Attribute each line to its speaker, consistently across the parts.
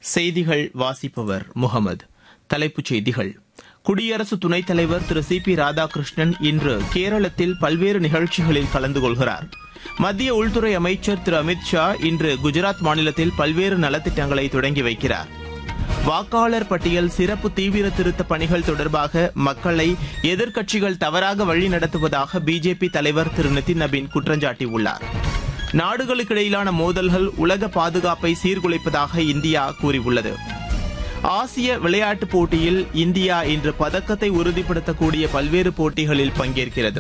Speaker 1: செய்திகள் வாசிப்பவர் முகமது தலைப்புச் செய்திகள் குடியரசு துணைத் தலைவர் திரு சி பி ராதாகிருஷ்ணன் இன்று கேரளத்தில் பல்வேறு நிகழ்ச்சிகளில் கலந்து கொள்கிறார் மத்திய உள்துறை அமைச்சர் திரு அமித் ஷா இன்று குஜராத் மாநிலத்தில் பல்வேறு நலத்திட்டங்களை தொடங்கி வைக்கிறார் வாக்காளர் பட்டியல் சிறப்பு தீவிர திருத்த பணிகள் தொடர்பாக மக்களை எதிர்க்கட்சிகள் தவறாக வழிநடத்துவதாக பிஜேபி தலைவர் திரு நிதின் நபீன் குற்றஞ்சாட்டியுள்ளார் நாடுகளுக்கிடையிலான மோதல்கள் உலக பாதுகாப்பை சீர்குலைப்பதாக இந்தியா கூறியுள்ளது ஆசிய விளையாட்டுப் போட்டியில் இந்தியா இன்று பதக்கத்தை உறுதிப்படுத்தக்கூடிய பல்வேறு போட்டிகளில் பங்கேற்கிறது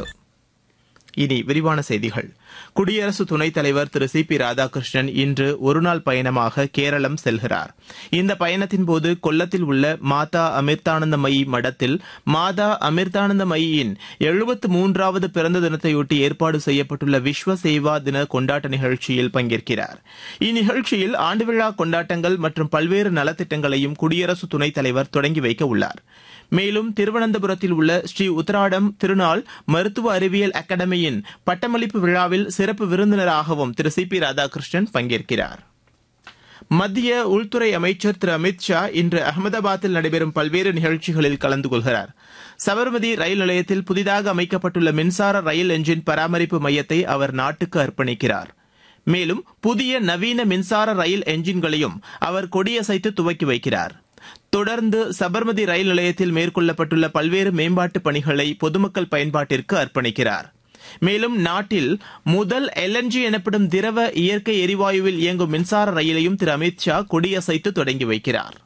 Speaker 1: இனி விரிவான செய்திகள் குடியரசு துணைத் தலைவர் திரு சி பி ராதாகிருஷ்ணன் இன்று ஒருநாள் பயணமாக கேரளம் செல்கிறார் இந்த பயணத்தின்போது கொல்லத்தில் உள்ள மாதா அமிர்தானந்தமயி மடத்தில் மாதா அமிர்தானந்தமயியின் எழுபத்து மூன்றாவது பிறந்த தினத்தையொட்டி ஏற்பாடு செய்யப்பட்டுள்ள விஸ்வ சேவா தின கொண்டாட்ட நிகழ்ச்சியில் பங்கேற்கிறார் இந்நிகழ்ச்சியில் ஆண்டு விழா கொண்டாட்டங்கள் மற்றும் பல்வேறு நலத்திட்டங்களையும் குடியரசு துணைத் தலைவர் தொடங்கி வைக்க உள்ளார் மேலும் திருவனந்தபுரத்தில் உள்ள ஸ்ரீ உத்தராடம் திருநாள் மருத்துவ அறிவியல் அகாடமியின் பட்டமளிப்பு விழாவில் சிறப்பு விருந்தினராகவும் திரு சி பி ராதாகிருஷ்ணன் பங்கேற்கிறார் மத்திய உள்துறை அமைச்சர் திரு அமித் ஷா இன்று அகமதாபாத்தில் நடைபெறும் பல்வேறு நிகழ்ச்சிகளில் கலந்து கொள்கிறார் சபர்மதி ரயில் நிலையத்தில் புதிதாக அமைக்கப்பட்டுள்ள மின்சார ரயில் என்ஜின் பராமரிப்பு மையத்தை அவர் நாட்டுக்கு அர்ப்பணிக்கிறார் மேலும் புதிய நவீன மின்சார ரயில் என்ஜின்களையும் அவர் கொடியசைத்து துவக்கி வைக்கிறார் தொடர்ந்து சபர்மதி ரயில் நிலையத்தில் மேற்கொள்ளப்பட்டுள்ள பல்வேறு மேம்பாட்டு பணிகளை பொதுமக்கள் பயன்பாட்டிற்கு அர்ப்பணிக்கிறார் மேலும் நாட்டில் முதல் எல்என்ஜி எனப்படும் திரவ இயற்கை எரிவாயுவில் இயங்கும் மின்சார ரயிலையும் திரு அமித் ஷா கொடியசைத்து தொடங்கி வைக்கிறார்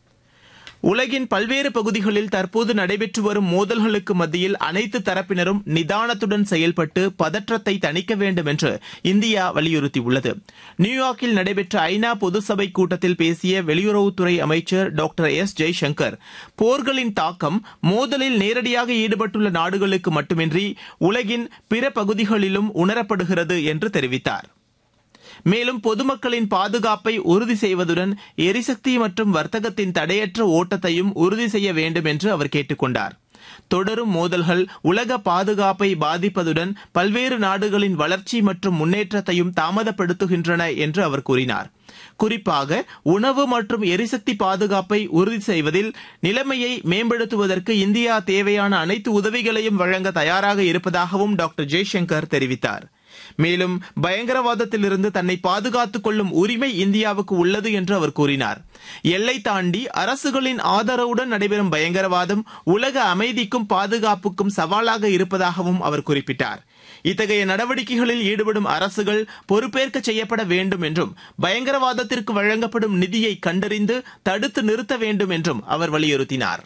Speaker 1: உலகின் பல்வேறு பகுதிகளில் தற்போது நடைபெற்று வரும் மோதல்களுக்கு மத்தியில் அனைத்து தரப்பினரும் நிதானத்துடன் செயல்பட்டு பதற்றத்தை தணிக்க வேண்டும் என்று இந்தியா வலியுறுத்தியுள்ளது நியூயார்க்கில் நடைபெற்ற ஐநா பொதுசபை கூட்டத்தில் பேசிய வெளியுறவுத்துறை அமைச்சர் டாக்டர் எஸ் ஜெய்சங்கர் போர்களின் தாக்கம் மோதலில் நேரடியாக ஈடுபட்டுள்ள நாடுகளுக்கு மட்டுமின்றி உலகின் பிற பகுதிகளிலும் உணரப்படுகிறது என்று தெரிவித்தார் மேலும் பொதுமக்களின் பாதுகாப்பை உறுதி செய்வதுடன் எரிசக்தி மற்றும் வர்த்தகத்தின் தடையற்ற ஓட்டத்தையும் உறுதி செய்ய வேண்டும் என்று அவர் கேட்டுக் கொண்டார் தொடரும் மோதல்கள் உலக பாதுகாப்பை பாதிப்பதுடன் பல்வேறு நாடுகளின் வளர்ச்சி மற்றும் முன்னேற்றத்தையும் தாமதப்படுத்துகின்றன என்று அவர் கூறினார் குறிப்பாக உணவு மற்றும் எரிசக்தி பாதுகாப்பை உறுதி செய்வதில் நிலைமையை மேம்படுத்துவதற்கு இந்தியா தேவையான அனைத்து உதவிகளையும் வழங்க தயாராக இருப்பதாகவும் டாக்டர் ஜெய்சங்கர் தெரிவித்தார் மேலும் பயங்கரவாதத்திலிருந்து தன்னை பாதுகாத்துக் கொள்ளும் உரிமை இந்தியாவுக்கு உள்ளது என்று அவர் கூறினார் எல்லை தாண்டி அரசுகளின் ஆதரவுடன் நடைபெறும் பயங்கரவாதம் உலக அமைதிக்கும் பாதுகாப்புக்கும் சவாலாக இருப்பதாகவும் அவர் குறிப்பிட்டார் இத்தகைய நடவடிக்கைகளில் ஈடுபடும் அரசுகள் பொறுப்பேற்க செய்யப்பட வேண்டும் என்றும் பயங்கரவாதத்திற்கு வழங்கப்படும் நிதியை கண்டறிந்து தடுத்து நிறுத்த வேண்டும் என்றும் அவர் வலியுறுத்தினார்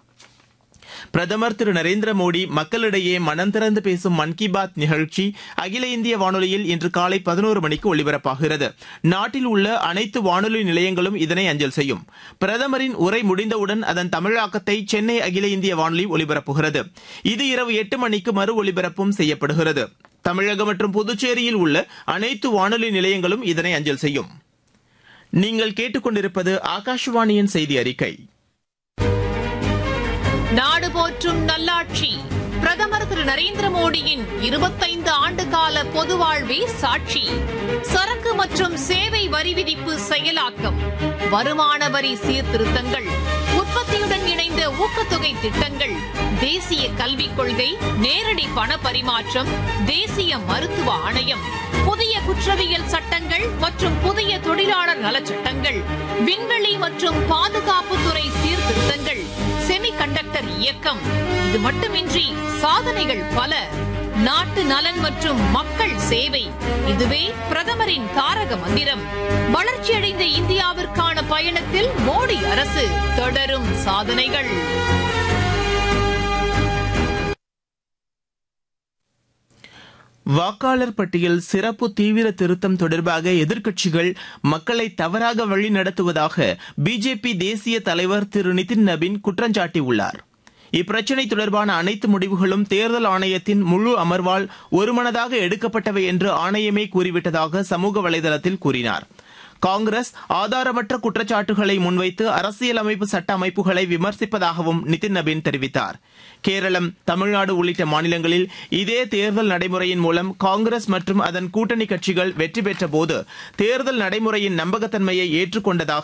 Speaker 1: பிரதமர் திரு நரேந்திர மோடி மக்களிடையே மனம் திறந்து பேசும் மன் கி பாத் நிகழ்ச்சி அகில இந்திய வானொலியில் இன்று காலை பதினோரு மணிக்கு ஒலிபரப்பாகிறது நாட்டில் உள்ள அனைத்து வானொலி நிலையங்களும் இதனை அஞ்சல் செய்யும் பிரதமரின் உரை முடிந்தவுடன் அதன் தமிழாக்கத்தை சென்னை அகில இந்திய வானொலி ஒலிபரப்புகிறது இது இரவு எட்டு மணிக்கு மறு ஒலிபரப்பும் செய்யப்படுகிறது தமிழகம் மற்றும் புதுச்சேரியில் உள்ள அனைத்து வானொலி நிலையங்களும் இதனை அஞ்சல் செய்யும் நீங்கள் கேட்டுக்கொண்டிருப்பது ஆகாஷவாணியின் செய்தி அறிக்கை
Speaker 2: நாடு போற்றும் நல்லாட்சி பிரதமர் திரு நரேந்திர மோடியின் இருபத்தைந்து ஆண்டு கால பொது வாழ்வே சாட்சி சரக்கு மற்றும் சேவை வரி விதிப்பு செயலாக்கம் வருமான வரி சீர்திருத்தங்கள் உற்பத்தியுடன் இணைந்த ஊக்கத்தொகை திட்டங்கள் தேசிய கல்விக் கொள்கை நேரடி பண பரிமாற்றம் தேசிய மருத்துவ ஆணையம் புதிய குற்றவியல் சட்டங்கள் மற்றும் புதிய தொழிலாளர் நலச்சட்டங்கள் விண்வெளி மற்றும் பாதுகாப்புத்துறை சீர்திருத்தங்கள் செமி கண்டக்டர் இயக்கம் இது மட்டுமின்றி சாதனைகள் பல நாட்டு நலன் மற்றும் மக்கள் சேவை இதுவே பிரதமரின் தாரக மந்திரம் வளர்ச்சியடைந்த இந்தியாவிற்கான பயணத்தில் மோடி அரசு தொடரும் சாதனைகள்
Speaker 1: வாக்காளர் பட்டியல் சிறப்பு தீவிர திருத்தம் தொடர்பாக எதிர்க்கட்சிகள் மக்களை தவறாக வழிநடத்துவதாக பிஜேபி தேசிய தலைவர் திரு நிதின் நபின் குற்றஞ்சாட்டியுள்ளார் இப்பிரச்சினை தொடர்பான அனைத்து முடிவுகளும் தேர்தல் ஆணையத்தின் முழு அமர்வால் ஒருமனதாக எடுக்கப்பட்டவை என்று ஆணையமே கூறிவிட்டதாக சமூக வலைதளத்தில் கூறினார் காங்கிரஸ் ஆதாரமற்ற குற்றச்சாட்டுகளை முன்வைத்து அரசியலமைப்பு சட்ட அமைப்புகளை விமர்சிப்பதாகவும் நிதின் நபீன் தெரிவித்தார் கேரளம் தமிழ்நாடு உள்ளிட்ட மாநிலங்களில் இதே தேர்தல் நடைமுறையின் மூலம் காங்கிரஸ் மற்றும் அதன் கூட்டணி கட்சிகள் வெற்றி பெற்றபோது தேர்தல் நடைமுறையின் நம்பகத்தன்மையை ஏற்றுக்கொண்டதாக